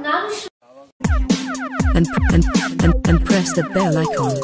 ನಾನು ಶ್ರ- and, and, and, and press the bell icon.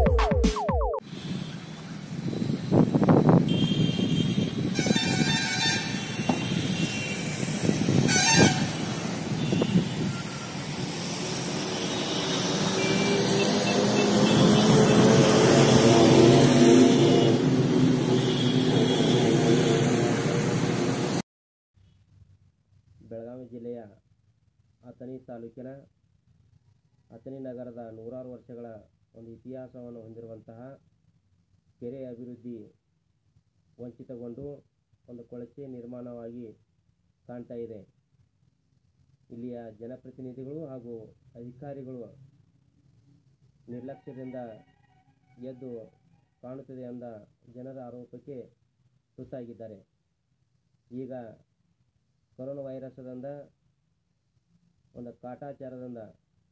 Belagavi ಜಿಲ್ಲೆಯ ಅಥಣಿ ತಾಲೂಕಿನ ಅಥಣಿ ನಗರದ ನೂರಾರು ವರ್ಷಗಳ ಒಂದು ಇತಿಹಾಸವನ್ನು ಹೊಂದಿರುವಂತಹ ಕೆರೆ ಅಭಿವೃದ್ಧಿ ವಂಚಿತಗೊಂಡು ಒಂದು ಕೊಳಚೆ ನಿರ್ಮಾಣವಾಗಿ ಕಾಣ್ತಾ ಇದೆ ಇಲ್ಲಿಯ ಜನಪ್ರತಿನಿಧಿಗಳು ಹಾಗೂ ಅಧಿಕಾರಿಗಳು ನಿರ್ಲಕ್ಷ್ಯದಿಂದ ಎದ್ದು ಕಾಣುತ್ತದೆ ಎಂದ ಜನರ ಆರೋಪಕ್ಕೆ ತುತ್ತಾಗಿದ್ದಾರೆ ಈಗ ಕೊರೋನಾ ವೈರಸ್ದಿಂದ ಒಂದು ಕಾಟಾಚಾರದಿಂದ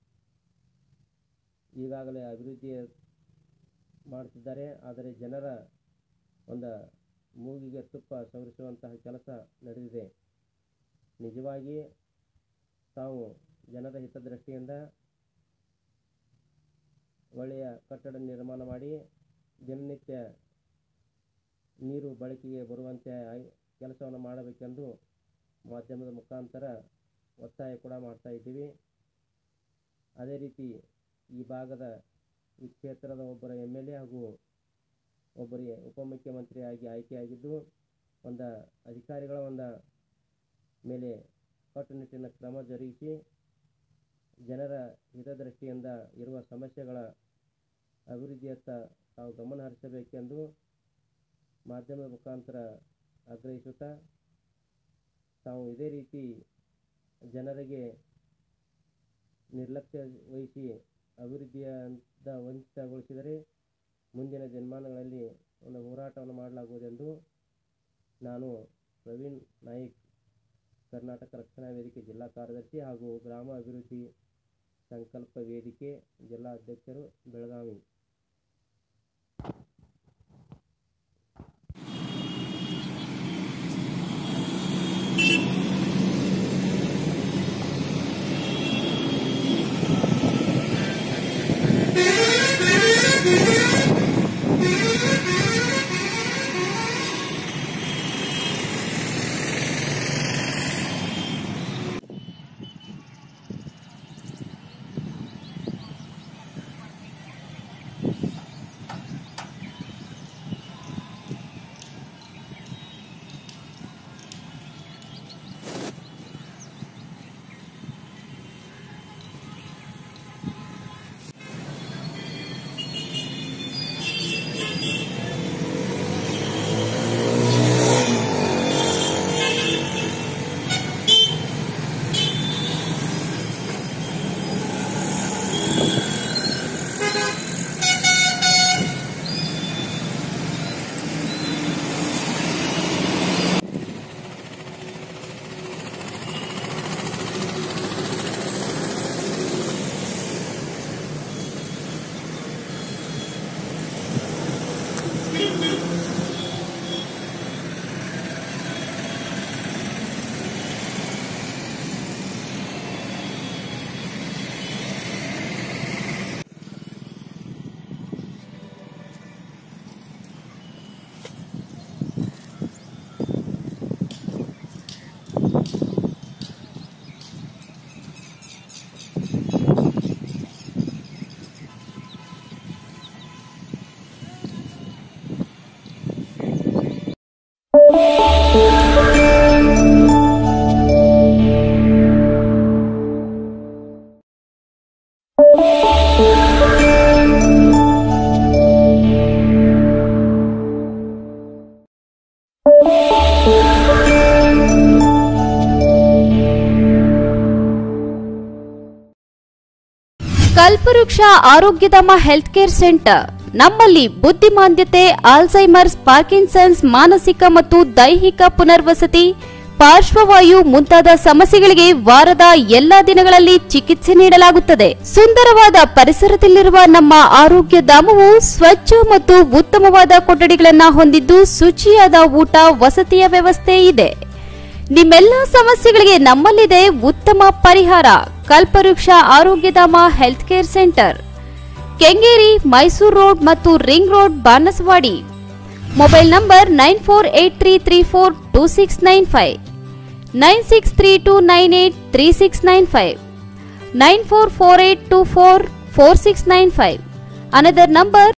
ಈಗಾಗಲೇ ಅಭಿವೃದ್ಧಿ ಮಾಡುತ್ತಿದ್ದಾರೆ ಆದರೆ ಜನರ ಒಂದು ಮೂಗಿಗೆ ತುಪ್ಪ ಸವರಿಸುವಂತಹ ಕೆಲಸ ನಡೆದಿದೆ ನಿಜವಾಗಿ ತಾವು ಜನರ ಹಿತದೃಷ್ಟಿಯಿಂದ ಒಳ್ಳೆಯ ಕಟ್ಟಡ ನಿರ್ಮಾಣ ಮಾಡಿ ದಿನನಿತ್ಯ ನೀರು ಬಳಕೆಗೆ ಬರುವಂತೆ ಆಯ್- ಕೆಲಸವನ್ನು ಮಾಡಬೇಕೆಂದು ಮಾಧ್ಯಮದ ಮುಖಾಂತರ ಒತ್ತಾಯ ಕೂಡ ಮಾಡ್ತಾ ಇದ್ದೀವಿ ಅದೇ ರೀತಿ ಈ ಭಾಗದ ಈ ಕ್ಷೇತ್ರದ ಒಬ್ಬರ ಎಮ್ ಎಲ್ ಎ ಹಾಗೂ ಒಬ್ಬರಿಗೆ ಉಪಮುಖ್ಯಮಂತ್ರಿಯಾಗಿ ಆಯ್ಕೆಯಾಗಿದ್ದು ಒಂದು ಅಧಿಕಾರಿಗಳ ಒಂದು ಮೇಲೆ ಕಟ್ಟುನಿಟ್ಟಿನ ಕ್ರಮ ಜರುಗಿಸಿ ಜನರ ಹಿತದೃಷ್ಟಿಯಿಂದ ಇರುವ ಸಮಸ್ಯೆಗಳ ಅಭಿವೃದ್ಧಿಯತ್ತ ತಾವು ಗಮನ ಹರಿಸಬೇಕೆಂದು ಮಾಧ್ಯಮದ ಮುಖಾಂತರ ಆಗ್ರಹಿಸುತ್ತಾ ತಾವು ಇದೇ ರೀತಿ ಜನರಿಗೆ ನಿರ್ಲಕ್ಷ್ಯ ವಹಿಸಿ ಅಭಿವೃದ್ಧಿಯಿಂದ ವಂಚಿತಗೊಳಿಸಿದರೆ ಮುಂದಿನ ದಿನಮಾನಗಳಲ್ಲಿ ಒಂದು ಹೋರಾಟವನ್ನು ಮಾಡಲಾಗುವುದೆಂದು ನಾನು ಪ್ರವೀಣ್ ನಾಯ್ಕ್ ಕರ್ನಾಟಕ ರಕ್ಷಣಾ ವೇದಿಕೆ ಜಿಲ್ಲಾ ಕಾರ್ಯದರ್ಶಿ ಹಾಗೂ ಗ್ರಾಮ ಅಭಿವೃದ್ಧಿ ಸಂಕಲ್ಪ ವೇದಿಕೆ ಜಿಲ್ಲಾ ಅಧ್ಯಕ್ಷರು ಬೆಳಗಾವಿ ಕಲ್ಪವೃಕ್ಷ ಆರೋಗ್ಯಧಾಮ ಹೆಲ್ತ್ ಕೇರ್ ಸೆಂಟರ್ ನಮ್ಮಲ್ಲಿ ಬುದ್ಧಿಮಾಂದ್ಯತೆ ಆಲ್ಝೈಮರ್ಸ್ ಪಾರ್ಕಿನ್ಸನ್ಸ್ ಮಾನಸಿಕ ಮತ್ತು ದೈಹಿಕ ಪುನರ್ವಸತಿ ಪಾರ್ಶ್ವವಾಯು ಮುಂತಾದ ಸಮಸ್ಯೆಗಳಿಗೆ ವಾರದ ಎಲ್ಲಾ ದಿನಗಳಲ್ಲಿ ಚಿಕಿತ್ಸೆ ನೀಡಲಾಗುತ್ತದೆ ಸುಂದರವಾದ ಪರಿಸರದಲ್ಲಿರುವ ನಮ್ಮ ಆರೋಗ್ಯ ಧಾಮವು ಸ್ವಚ್ಛ ಮತ್ತು ಉತ್ತಮವಾದ ಕೊಠಡಿಗಳನ್ನ ಹೊಂದಿದ್ದು ಶುಚಿಯಾದ ಊಟ ವಸತಿಯ ವ್ಯವಸ್ಥೆ ಇದೆ ನಿಮ್ಮೆಲ್ಲ ಸಮಸ್ಯೆಗಳಿಗೆ ನಮ್ಮಲ್ಲಿದೆ ಉತ್ತಮ ಪರಿಹಾರ ಕಲ್ಪವೃಕ್ಷ ಆರೋಗ್ಯಧಾಮ health care centre Kengeri Mysuru road ಮತ್ತು ring road Banasavadi mobile number nine four eight three three four two six nine five nine six three two nine eight three six nine five nine four four eight two four four six nine five another number